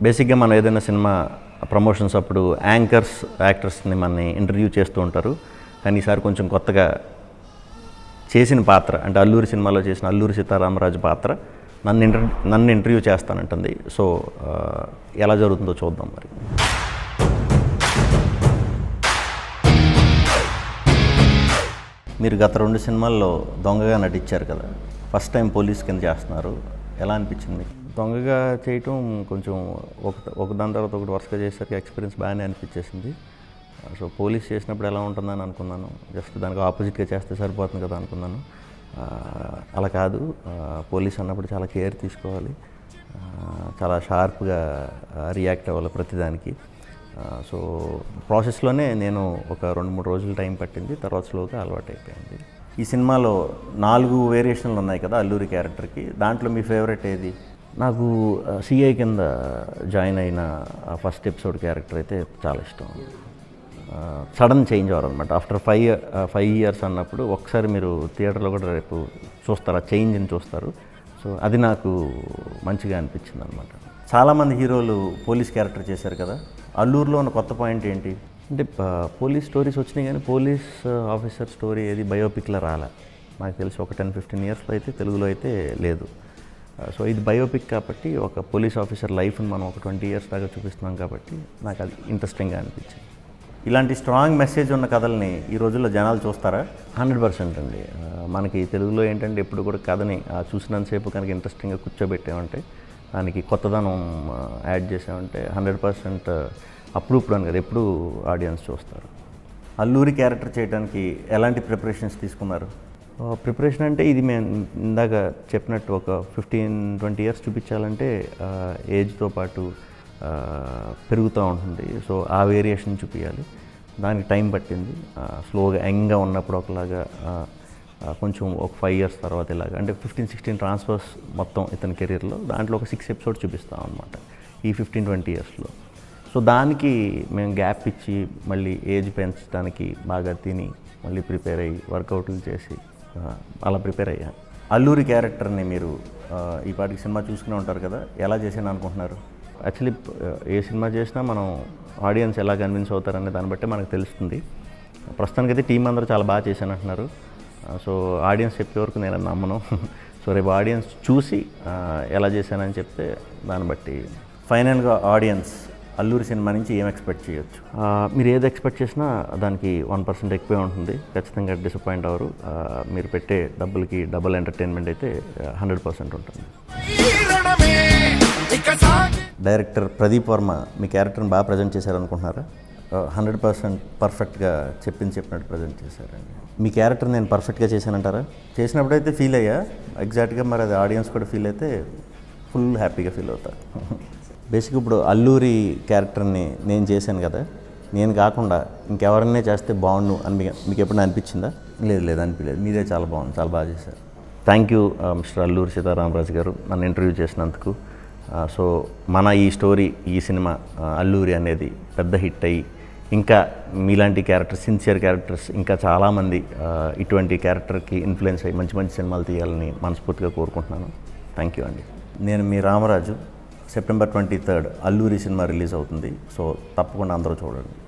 బేసిక్గా మనం ఏదైనా సినిమా ప్రమోషన్స్ అప్పుడు యాంకర్స్ యాక్టర్స్ని మనని ఇంటర్వ్యూ చేస్తూ ఉంటారు కానీ ఈసారి కొంచెం కొత్తగా చేసిన పాత్ర అంటే అల్లూరి సినిమాలో చేసిన అల్లూరి సీతారామరాజు పాత్ర నన్ను ఇంటర్ నన్ను ఇంటర్వ్యూ చేస్తానంటుంది సో ఆ, ఎలా జరుగుతుందో చూద్దాం మరి మీరు గత రెండు సినిమాల్లో దొంగగా నటించారు కదా ఫస్ట్ టైం పోలీస్ కింద చేస్తున్నారు ఎలా అనిపించింది మీకు దొంగగా చేయటం కొంచెం ఒక ఒక దాని తర్వాత ఒకటి వరుసగా చేసరికి ఎక్స్పీరియన్స్ బాగానే అనిపించేసింది సో పోలీస్ చేసినప్పుడు ఎలా ఉంటుందని అనుకున్నాను జస్ట్ దానికి ఆపోజిట్గా చేస్తే సరిపోతుంది కదా అనుకున్నాను ఆ, అలా కాదు ఆ, పోలీస్ అన్నప్పుడు చాలా కేర్ తీసుకోవాలి ఆ, చాలా షార్ప్గా రియాక్ట్ అవ్వాలి ప్రతిదానికి ఆ, సో ప్రాసెస్లోనే నేను ఒక రెండు మూడు రోజులు టైం పట్టింది తర్వాత స్లోగా అలవాటు అయిపోయింది ఈ సినిమాలో నాలుగు వేరియేషన్లు ఉన్నాయి కదా అల్లూరి క్యారెక్టర్కి దాంట్లో మీ ఫేవరెట్ ఏది నాకు సిఐ కింద జాయిన్ అయిన ఫస్ట్ ఎపిసోడ్ క్యారెక్టర్ అయితే చాలా ఇష్టం సడన్ చేంజ్ అవ్వరు అనమాట ఆఫ్టర్ ఫైవ్ ఫైవ్ ఇయర్స్ అన్నప్పుడు ఒకసారి మీరు థియేటర్లో కూడా రేపు చూస్తారు ఆ చేంజ్ని చూస్తారు సో అది నాకు మంచిగా అనిపించింది అనమాట చాలామంది హీరోలు పోలీస్ క్యారెక్టర్ చేశారు కదా అల్లూరులో ఉన్న కొత్త పాయింట్ ఏంటి అంటే ప- పోలీస్ స్టోరీస్ వచ్చినాయి కానీ పోలీస్ ఆఫీసర్ స్టోరీ ఏది బయోపిక్లో రాలే నాకు తెలిసి ఒక టెన్ ఫిఫ్టీన్ ఇయర్స్లో అయితే తెలుగులో అయితే లేదు సో ఇది బయోపిక్ కాబట్టి ఒక పోలీస్ ఆఫీసర్ లైఫ్ని మనం ఒక ట్వంటీ ఇయర్స్ దాకా చూపిస్తున్నాం కాబట్టి నాకు అది ఇంట్రెస్టింగ్గా అనిపించింది ఇలాంటి స్ట్రాంగ్ మెసేజ్ ఉన్న కథల్ని ఈ రోజుల్లో జనాలు చూస్తారా హండ్రెడ్ పర్సెంట్ అండి ఆ, మనకి తెలుగులో ఏంటంటే ఎప్పుడు కూడా కథని ఆ చూసినంతసేపు కనుక ఇంట్రెస్టింగ్గా కూర్చోబెట్టామంటే దానికి కొత్తదనం ఆ, యాడ్ చేసామంటే హండ్రెడ్ పర్సెంట్ అప్పుడు ఇప్పుడు అని కదా ఎప్పుడు ఆడియన్స్ చూస్తారు అల్లూరి క్యారెక్టర్ చేయడానికి ఎలాంటి ప్రిపరేషన్స్ తీసుకున్నారు ప్రిపరేషన్ అంటే ఇది మేము ఇందాక చెప్పినట్టు ఒక ఫిఫ్టీన్ ట్వంటీ ఇయర్స్ చూపించాలంటే ఏజ్తో పాటు ఆ, పెరుగుతూ ఉంటుంది సో ఆ వేరియేషన్ చూపించాలి దానికి టైం పట్టింది స్లోగా యంగ్గా ఉన్నప్పుడు ఒకలాగా ఆ, ఆ, కొంచెం ఒక ఫైవ్ ఇయర్స్ తర్వాత ఇలాగా అంటే ఫిఫ్టీన్ సిక్స్టీన్ ట్రాన్స్ఫర్స్ మొత్తం ఇతని కెరీర్లో దాంట్లో ఒక సిక్స్ ఎపిసోడ్స్ చూపిస్తాం అనమాట ఈ ఫిఫ్టీన్ ట్వంటీ ఇయర్స్లో సో దానికి మేము గ్యాప్ ఇచ్చి మళ్ళీ ఏజ్ పెంచడానికి బాగా తిని మళ్ళీ ప్రిపేర్ అయ్యి వర్కౌట్లు చేసి ఆ, అలా ప్రిపేర్ అయ్యాను అల్లూరి క్యారెక్టర్ని మీరు ఆ, ఈ పాటికి సినిమా చూసుకునే ఉంటారు కదా ఎలా చేసాను అనుకుంటున్నారు యాక్చువల్లీ ఏ సినిమా చేసినా మనం ఆడియన్స్ ఎలా కన్విన్స్ అవుతారనే దాన్ని బట్టి మనకు తెలుస్తుంది ప్రస్తుతానికైతే టీం అందరూ చాలా బాగా చేశాను అంటున్నారు ఆ, సో ఆడియన్స్ చెప్పే వరకు నేను నమ్మను సో రేపు ఆడియన్స్ చూసి ఆ, ఎలా చేశానని చెప్తే దాన్ని బట్టి ఫైనల్గా ఆడియన్స్ అల్లూరి సినిమా నుంచి ఏం ఎక్స్పెక్ట్ చేయొచ్చు ఆ, మీరు ఏది ఎక్స్పెక్ట్ చేసినా దానికి వన్ పర్సెంట్ ఎక్కువే ఉంటుంది ఖచ్చితంగా డిసప్పాయింట్ అవ్వరు ఆ, మీరు పెట్టే డబ్బులకి డబుల్ ఎంటర్టైన్మెంట్ అయితే హండ్రెడ్ పర్సెంట్ ఉంటుంది ఈరణమే ఇక సాగి డైరెక్టర్ ప్రదీప్ వర్మ మీ క్యారెక్టర్ని బాగా ప్రజెంట్ చేశారనుకుంటున్నారా హండ్రెడ్ పర్సెంట్ పర్ఫెక్ట్గా చెప్పింది చెప్పినట్టు ప్రజెంట్ చేశారండి మీ క్యారెక్టర్ నేను పర్ఫెక్ట్గా చేశానంటారా చేసినప్పుడైతే ఫీల్ అయ్యా ఎగ్జాక్ట్గా మరి అది ఆడియన్స్ కూడా ఫీల్ అయితే ఫుల్ హ్యాపీగా ఫీల్ అవుతా బేసిక్ ఇప్పుడు అల్లూరి క్యారెక్టర్ని నేను చేశాను కదా నేను కాకుండా ఇంకెవరన్నా చేస్తే బాగుండు అని మీకు మీకు ఎప్పుడైనా అనిపించిందా లేదు లేదు అనిపించలేదు మీదే చాలా బాగుంది చాలా బాగా చేశారు thank you mister Alluri Sitaramaraju గారు నన్ను ఇంటర్వ్యూ చేసినందుకు ఆ, సో మన ఈ స్టోరీ ఈ సినిమా ఆ, అల్లూరి అనేది పెద్ద హిట్ అయ్యి ఇంకా మీలాంటి క్యారెక్టర్స్ సిన్సియర్ క్యారెక్టర్స్ ఇంకా చాలామంది ఆ, ఇటువంటి క్యారెక్టర్కి ఇన్ఫ్లుయెన్స్ అయ్యి మంచి మంచి సినిమాలు తీయాలని మనస్ఫూర్తిగా కోరుకుంటున్నాను థ్యాంక్ యూ అండి నేను మీ Ramaraju September twenty third Alluri సినిమా రిలీజ్ అవుతుంది సో తప్పకుండా అందరూ చూడండి